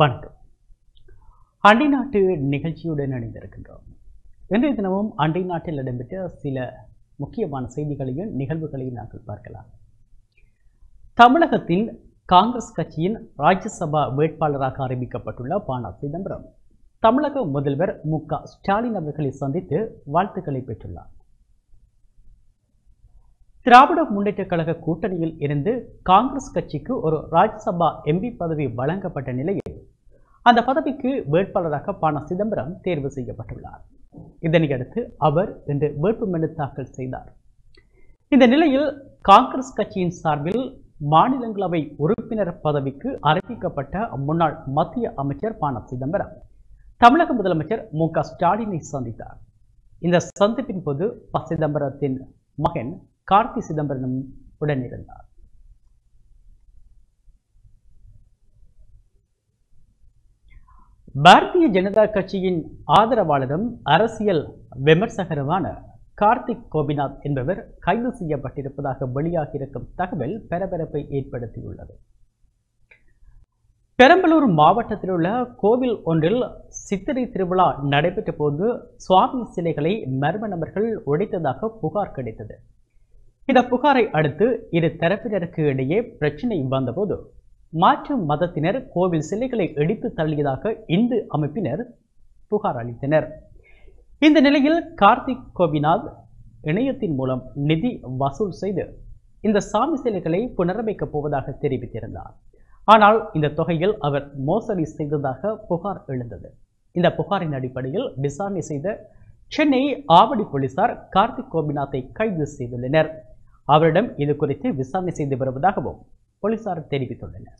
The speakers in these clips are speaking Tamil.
வணக்கம் அண்டை நாட்டு நிகழ்ச்சியுடன் இணைந்திருக்கின்றோம் இன்றைய தினமும் அண்டை நாட்டில் இடம்பெற்ற சில முக்கியமான செய்திகளையும் நிகழ்வுகளையும் நாங்கள் பார்க்கலாம் தமிழகத்தின் காங்கிரஸ் கட்சியின் ராஜ்யசபா வேட்பாளராக அறிவிக்கப்பட்டுள்ள பானா சிதம்பரம் தமிழக முதல்வர் மு க ஸ்டாலின் அவர்களை சந்தித்து வாழ்த்துக்களை பெற்றுள்ளார் திராவிட முன்னேற்ற கழக கூட்டணியில் இருந்து காங்கிரஸ் கட்சிக்கு ஒரு ராஜ்யசபா எம்பி பதவி வழங்கப்பட்ட நிலையில் அந்த பதவிக்கு வேட்பாளராக ப சிதம்பரம் தேர்வு செய்யப்பட்டுள்ளார் இதனையடுத்து அவர் இன்று வேட்புமனு தாக்கல் செய்தார் இந்த நிலையில் காங்கிரஸ் கட்சியின் சார்பில் மாநிலங்களவை உறுப்பினர் பதவிக்கு அறிவிக்கப்பட்ட முன்னாள் மத்திய அமைச்சர் ப சிதம்பரம் தமிழக முதலமைச்சர் மு க ஸ்டாலினை சந்தித்தார் இந்த சந்திப்பின் போது ப சிதம்பரத்தின் மகன் கார்த்தி சிதம்பரம் உடன் இருந்தார் பாரதிய ஜனதா கட்சியின் ஆதரவாளரும் அரசியல் விமர்சகருமான கார்த்திக் கோபிநாத் என்பவர் கைது செய்யப்பட்டிருப்பதாக வெளியாகியிருக்கும் தகவல் பரபரப்பை ஏற்படுத்தியுள்ளது பெரம்பலூர் மாவட்டத்தில் உள்ள கோவில் ஒன்றில் சித்திரை திருவிழா நடைபெற்ற போது சுவாமி சிலைகளை மர்ம நபர்கள் உடைத்ததாக புகார் கிடைத்தது இந்த புகாரை அடுத்து இரு தரப்பினருக்கு இடையே பிரச்சினை வந்தபோது மாற்று மதத்தினர் கோவில் சிலைகளை இடித்து தள்ளியதாக இந்து அமைப்பினர் புகார் அளித்தனர் இந்த நிலையில் கார்த்திக் கோபிநாத் இணையத்தின் மூலம் நிதி வசூல் செய்து இந்த சாமி சிலைகளை புனரமைக்கப் போவதாக தெரிவித்திருந்தார் ஆனால் இந்த தொகையில் அவர் மோசடி செய்ததாக புகார் எழுந்தது இந்த புகாரின் அடிப்படையில் விசாரணை செய்த சென்னை ஆவடி போலீசார் கார்த்திக் கோபிநாத்தை கைது செய்துள்ளனர் அவரிடம் இது குறித்து விசாரணை செய்து வருவதாகவும் போலீசார் தெரிவித்துள்ளனர்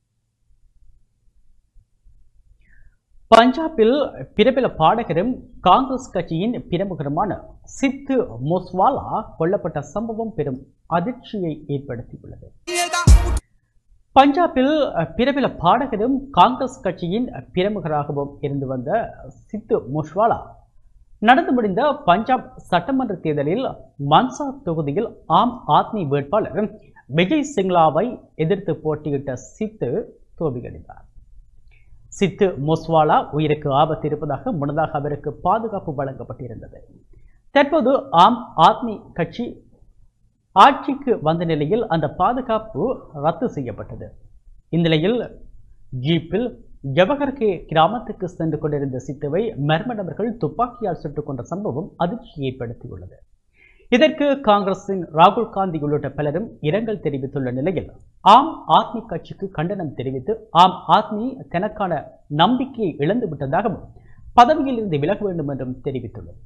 பஞ்சாபில் பிரபல பாடகரும் காங்கிரஸ் கட்சியின் பிரமுகருமான சித்து மோஸ்வாலா கொல்லப்பட்ட சம்பவம் பெரும் அதிர்ச்சியை ஏற்படுத்தியுள்ளது பஞ்சாபில் பிரபல பாடகரும் காங்கிரஸ் கட்சியின் பிரமுகராகவும் இருந்து வந்த சித்து மோஸ்வாலா நடந்து முடிந்த பஞ்சாப் சட்டமன்ற தேர்தலில் மன்சா தொகுதியில் ஆம் ஆத்மி வேட்பாளர் விஜய் சிங்லாவை எதிர்த்து போட்டியிட்ட சித்து தோல்வியடைந்தார் சித்து மொஸ்வாலா உயிருக்கு ஆபத்து இருப்பதாக முன்னதாக அவருக்கு பாதுகாப்பு வழங்கப்பட்டிருந்தது தற்போது ஆம் ஆத்மி கட்சி ஆட்சிக்கு வந்த நிலையில் அந்த பாதுகாப்பு ரத்து செய்யப்பட்டது இந்நிலையில் ஜீப்பில் ஜவஹர்கே கிராமத்துக்கு சென்று கொண்டிருந்த சித்துவை மர்ம நபர்கள் துப்பாக்கியால் சுட்டுக் கொண்ட சம்பவம் அதிர்ச்சி ஏற்படுத்தியுள்ளது இதற்கு காங்கிரசின் ராகுல் காந்தி உள்ளிட்ட பலரும் இரங்கல் தெரிவித்துள்ள நிலையில் ஆம் ஆத்மி கட்சிக்கு கண்டனம் தெரிவித்து ஆம் ஆத்மி தனக்கான நம்பிக்கையை இழந்து விட்டதாகவும் பதவியில் இருந்து விலக வேண்டும் என்றும் தெரிவித்துள்ளது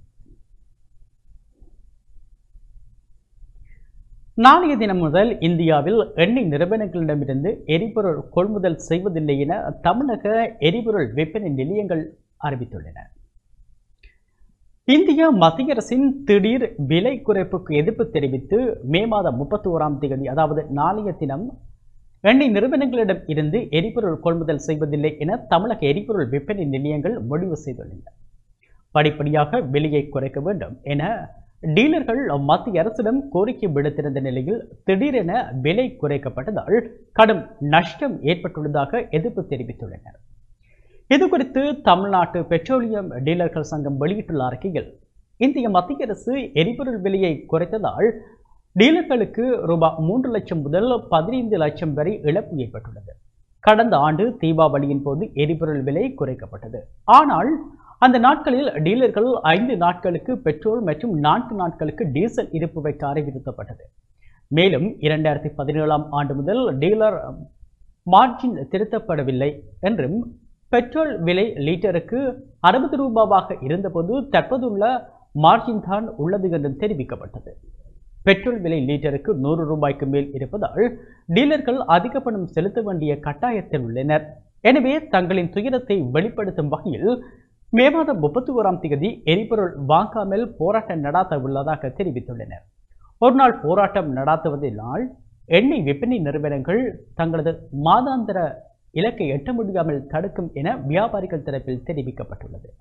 நாளைய தினம் முதல் இந்தியாவில் எண்ணெய் நிறுவனங்களிடமிருந்து எரிபொருள் கொள்முதல் செய்வதில்லை என தமிழக எரிபொருள் விற்பனை நிலையங்கள் அறிவித்துள்ளன இந்திய மத்திய அரசின் திடீர் விலை குறைப்புக்கு எதிர்ப்பு தெரிவித்து மே மாதம் முப்பத்தி ஓராம் தேதி அதாவது நாளைய தினம் எண்ணெய் நிறுவனங்களிடம் இருந்து எரிபொருள் கொள்முதல் செய்வதில்லை என தமிழக எரிபொருள் விற்பனை நிலையங்கள் முடிவு செய்துள்ளன படிப்படியாக விலையை குறைக்க வேண்டும் என டீலர்கள் மத்திய அரசிடம் கோரிக்கை விடுத்திருந்த நிலையில் திடீரென விலை குறைக்கப்பட்டதால் கடும் நஷ்டம் ஏற்பட்டுள்ளதாக எதிர்ப்பு தெரிவித்துள்ளனர் இது குறித்து தமிழ்நாட்டு பெட்ரோலியம் டீலர்கள் சங்கம் வெளியிட்டுள்ள அறிக்கையில் இந்திய மத்திய அரசு எரிபொருள் விலையை குறைத்ததால் டீலர்களுக்கு ரூபாய் மூன்று லட்சம் முதல் பதினைந்து லட்சம் வரை இழப்பு ஏற்பட்டுள்ளது கடந்த ஆண்டு தீபாவளியின் போது எரிபொருள் விலை குறைக்கப்பட்டது ஆனால் அந்த நாட்களில் டீலர்கள் ஐந்து நாட்களுக்கு பெட்ரோல் மற்றும் நான்கு நாட்களுக்கு டீசல் இருப்பு வைக்க அறிவுறுத்தப்பட்டது மேலும் இரண்டாயிரத்தி பதினேழாம் ஆண்டு முதல் டீலர் மார்ஜின் திருத்தப்படவில்லை என்றும் பெட்ரோல் விலை லீட்டருக்கு அறுபது ரூபாவாக இருந்தபோது தற்போதுள்ள மார்ஜின் தான் உள்ளது என்றும் தெரிவிக்கப்பட்டது பெட்ரோல் விலை லீட்டருக்கு நூறு ரூபாய்க்கு மேல் இருப்பதால் டீலர்கள் அதிக பணம் செலுத்த வேண்டிய கட்டாயத்தில் உள்ளனர் எனவே தங்களின் துயரத்தை வெளிப்படுத்தும் வகையில் மே மாதம் முப்பத்தி ஓராம் தேதி எரிபொருள் வாங்காமல் போராட்டம் நடாத்த உள்ளதாக தெரிவித்துள்ளனர் ஒரு நாள் போராட்டம் நடாத்துவதனால் எண்ணெய் விற்பனை நிறுவனங்கள் தங்களது மாதாந்திர இலக்கை எட்ட முடியாமல் தடுக்கும் என வியாபாரிகள் தரப்பில் தெரிவிக்கப்பட்டுள்ளது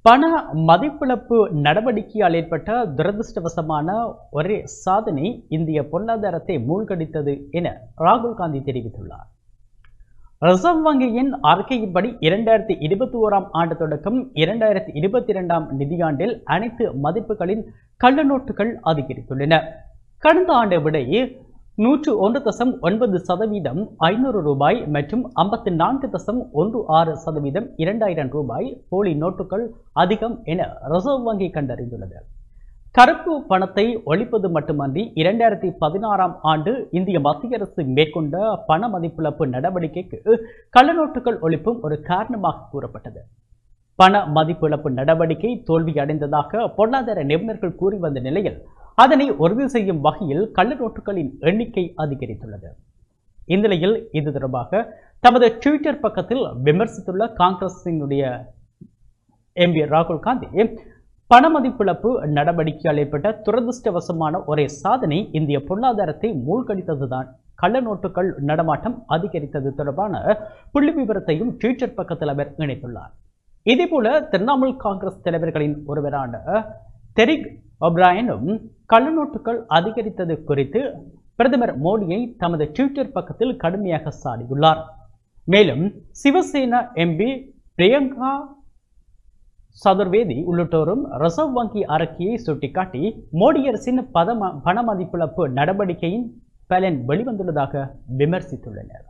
பண மதிப்பிழப்பு நடவடிக்கையால் ஏற்பட்ட துரதிருஷ்டவசமான ஒரே சாதனை இந்திய பொருளாதாரத்தை மூழ்கடித்தது என ராகுல் காந்தி தெரிவித்துள்ளார் ரிசர்வ் வங்கியின் அறிக்கையின்படி இரண்டாயிரத்தி இருபத்தி ஓராம் ஆண்டு தொடக்கம் இரண்டாயிரத்தி இருபத்தி இரண்டாம் நிதியாண்டில் அனைத்து மதிப்புகளின் கள்ள நோட்டுகள் அதிகரித்துள்ளன கடந்த ஆண்டை விட நூற்று ஒன்று தசம் ஒன்பது சதவீதம் ஐநூறு ரூபாய் மற்றும் ஐம்பத்தி நான்கு தசம் ஒன்று ஆறு சதவீதம் இரண்டாயிரம் ரூபாய் போலி நோட்டுகள் அதிகம் என ரிசர்வ் வங்கி கண்டறிந்துள்ளது கருப்பு பணத்தை ஒழிப்பது மட்டுமன்றி இரண்டாயிரத்தி பதினாறாம் ஆண்டு இந்திய மத்திய அரசு மேற்கொண்ட பண மதிப்பிழப்பு நடவடிக்கைக்கு கள்ளநோட்டுகள் ஒழிப்பும் ஒரு காரணமாக கூறப்பட்டது பண மதிப்பிழப்பு நடவடிக்கை தோல்வியடைந்ததாக பொருளாதார நிபுணர்கள் கூறி வந்த நிலையில் அதனை உறுதி செய்யும் வகையில் கள்ள நோட்டுகளின் எண்ணிக்கை அதிகரித்துள்ளது இந்நிலையில் இது தொடர்பாக தமது ட்விட்டர் பக்கத்தில் விமர்சித்துள்ள காங்கிரசினுடைய எம்பி ராகுல் காந்தி பண மதிப்பிழப்பு நடவடிக்கையால் ஏற்பட்ட துரதிருஷ்டவசமான ஒரே சாதனை இந்திய பொருளாதாரத்தை மூழ்கடித்ததுதான் கள்ள நோட்டுகள் நடமாட்டம் அதிகரித்தது தொடர்பான புள்ளி விவரத்தையும் ட்விட்டர் பக்கத்தில் அவர் இணைத்துள்ளார் இதேபோல திரிணாமுல் காங்கிரஸ் தலைவர்களின் ஒருவரான தெரிக் ஒப்ராயனும் கள்ளநோட்டுகள் அதிகரித்தது குறித்து பிரதமர் மோடியை தமது ட்விட்டர் பக்கத்தில் கடுமையாக சாடியுள்ளார் மேலும் சிவசேனா எம்பி பிரியங்கா சதுர்வேதி உள்ளிட்டோரும் ரிசர்வ் வங்கி அறிக்கையை சுட்டிக்காட்டி மோடி அரசின் பதம பண மதிப்பிழப்பு நடவடிக்கையின் பலன் வெளிவந்துள்ளதாக விமர்சித்துள்ளனர்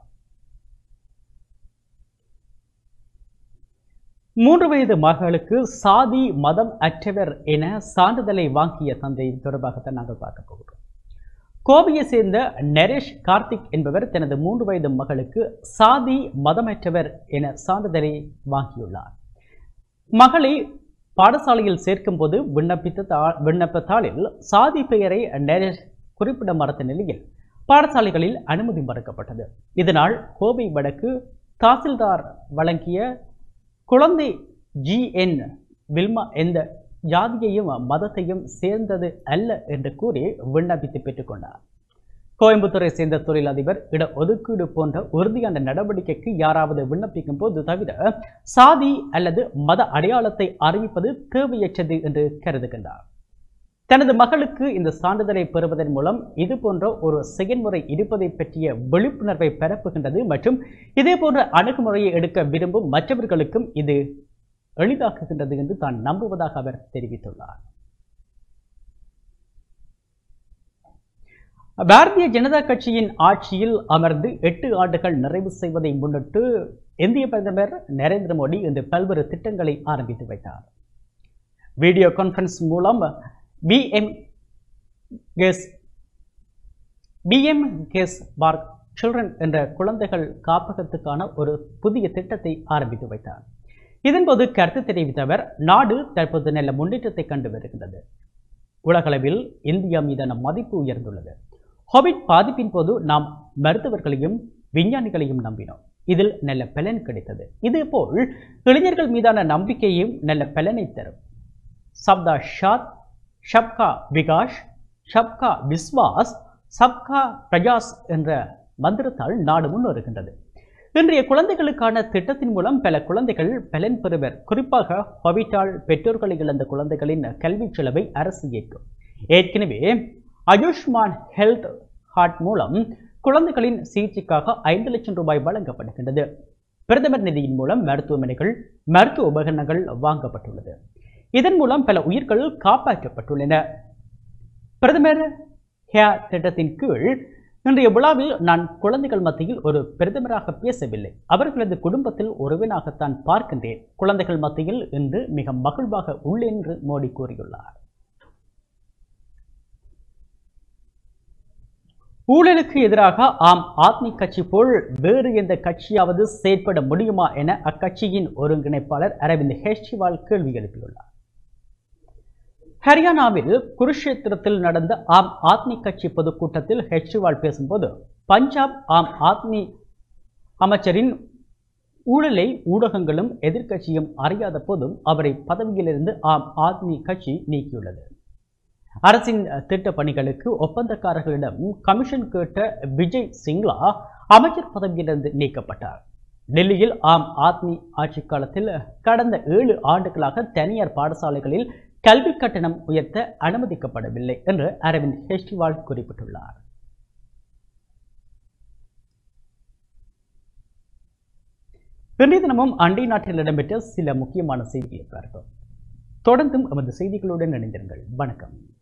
மூன்று வயது மகளுக்கு சாதி மதம் அற்றவர் என சான்றிதழை வாங்கிய தந்தை தொடர்பாகத்தான் நாங்கள் பார்க்க போகிறோம் கோவையை சேர்ந்த நரேஷ் கார்த்திக் என்பவர் தனது மூன்று வயது மகளுக்கு சாதி மதமற்றவர் என சான்றிதழை வாங்கியுள்ளார் மகளை பாடசாலையில் சேர்க்கும் போது விண்ணப்பித்த தா- விண்ணப்பத்தாளில் சாதி பெயரை நரேஷ் குறிப்பிட மறுத்த நிலையில் பாடசாலைகளில் அனுமதி மறுக்கப்பட்டது இதனால் கோவை வடக்கு தாசில்தார் வழங்கிய குழந்தை ஜிஎன் வில்மா எந்த ஜாதியையும் மதத்தையும் சேர்ந்தது அல்ல என்று கூறி விண்ணப்பித்து பெற்றுக்கொண்டார் கோயம்புத்தூரை சேர்ந்த தொழிலதிபர் இட ஒதுக்கீடு போன்ற உறுதியான நடவடிக்கைக்கு யாராவது விண்ணப்பிக்கும் போது தவிர சாதி அல்லது மத அடையாளத்தை அறிவிப்பது தேவையற்றது என்று கருதுகின்றார் தனது மகளுக்கு இந்த சான்றிதழை பெறுவதன் மூலம் இது போன்ற ஒரு செயல்முறை இருப்பதை பற்றிய விழிப்புணர்வை பரப்புகின்றது மற்றும் இதே போன்ற அணுகுமுறையை எடுக்க விரும்பும் மற்றவர்களுக்கும் இது எளிதாக்குகின்றது என்று தான் நம்புவதாக அவர் தெரிவித்துள்ளார் பாரதிய ஜனதா கட்சியின் ஆட்சியில் அமர்ந்து எட்டு ஆண்டுகள் நிறைவு செய்வதை முன்னிட்டு இந்திய பிரதமர் நரேந்திர மோடி இன்று பல்வேறு திட்டங்களை ஆரம்பித்து வைத்தார் வீடியோ கான்ஃபரன்ஸ் மூலம் PM cares PM cares for children என்ற குழந்தைகள் காப்பகத்துக்கான ஒரு புதிய திட்டத்தை ஆரம்பித்து வைத்தார் இதன்போது கருத்து தெரிவித்த அவர் நாடு தற்போது நல்ல முன்னேற்றத்தை கண்டு வருகின்றது உலகளவில் இந்தியா மீதான மதிப்பு உயர்ந்துள்ளது கோவிட் பாதிப்பின் போது நாம் மருத்துவர்களையும் விஞ்ஞானிகளையும் நம்பினோம் இதில் நல்ல பலன் கிடைத்தது இதேபோல் இளைஞர்கள் மீதான நம்பிக்கையும் நல்ல பலனை தரும் சப்தா ஷாத் ஷப்கா விகாஷ் ஷப்கா விஸ்வாஸ் சப்கா பிரயாஸ் என்ற மந்திரத்தால் நாடு முன்னேறுகின்றது இன்றைய குழந்தைகளுக்கான திட்டத்தின் மூலம் பல குழந்தைகள் பலன் பெறுவர் குறிப்பாக கோவிட்டால் பெற்றோர்களை இழந்த குழந்தைகளின் கல்விச் செலவை அரசு ஏற்கும் ஏற்கனவே ஆயுஷ்மான் ஹெல்த் ஹார்ட் மூலம் குழந்தைகளின் சிகிச்சைக்காக ஐந்து லட்சம் ரூபாய் வழங்கப்படுகின்றது பிரதமர் நிதியின் மூலம் மருத்துவமனைகள் மருத்துவ உபகரணங்கள் வாங்கப்பட்டுள்ளது இதன் மூலம் பல உயிர்கள் காப்பாற்றப்பட்டுள்ளன பிரதமர் ஹேர் திட்டத்தின் கீழ் இன்றைய விழாவில் நான் குழந்தைகள் மத்தியில் ஒரு பிரதமராக பேசவில்லை அவர்களது குடும்பத்தில் ஒருவனாகத்தான் பார்க்கின்றேன் குழந்தைகள் மத்தியில் இன்று மிக மகிழ்வாக உள்ளேன் என்று மோடி கூறியுள்ளார் ஊழலுக்கு எதிராக ஆம் ஆத்மி கட்சி போல் வேறு எந்த கட்சியாவது செயற்பட முடியுமா என அக்கட்சியின் ஒருங்கிணைப்பாளர் அரவிந்த் கெஜ்ரிவால் கேள்வி எழுப்பியுள்ளார் ஹரியானாவில் குருஷேத்திரத்தில் நடந்த ஆம் ஆத்மி கட்சி பொதுக்கூட்டத்தில் கெஜ்ரிவால் பேசும்போது பஞ்சாப் ஆம் ஆத்மி அமைச்சரின் ஊழலை ஊடகங்களும் எதிர்க்கட்சியும் அறியாத போதும் அவரை பதவியிலிருந்து ஆம் ஆத்மி கட்சி நீக்கியுள்ளது அரசின் திட்ட பணிகளுக்கு ஒப்பந்தக்காரர்களிடம் கமிஷன் கேட்ட விஜய் சிங்லா அமைச்சர் பதவியிலிருந்து நீக்கப்பட்டார் டெல்லியில் ஆம் ஆத்மி ஆட்சி காலத்தில் கடந்த ஏழு ஆண்டுகளாக தனியார் பாடசாலைகளில் கல்வி கட்டணம் உயர்த்த அனுமதிக்கப்படவில்லை என்று அரவிந்த் கெஜ்ரிவால் குறிப்பிட்டுள்ளார் இன்றைய தினமும் அண்டை நாட்டில் இடம்பெற்ற சில முக்கியமான செய்திகளை பார்த்தோம் தொடர்ந்தும் எமது செய்திகளுடன் இணைந்திருங்கள் வணக்கம்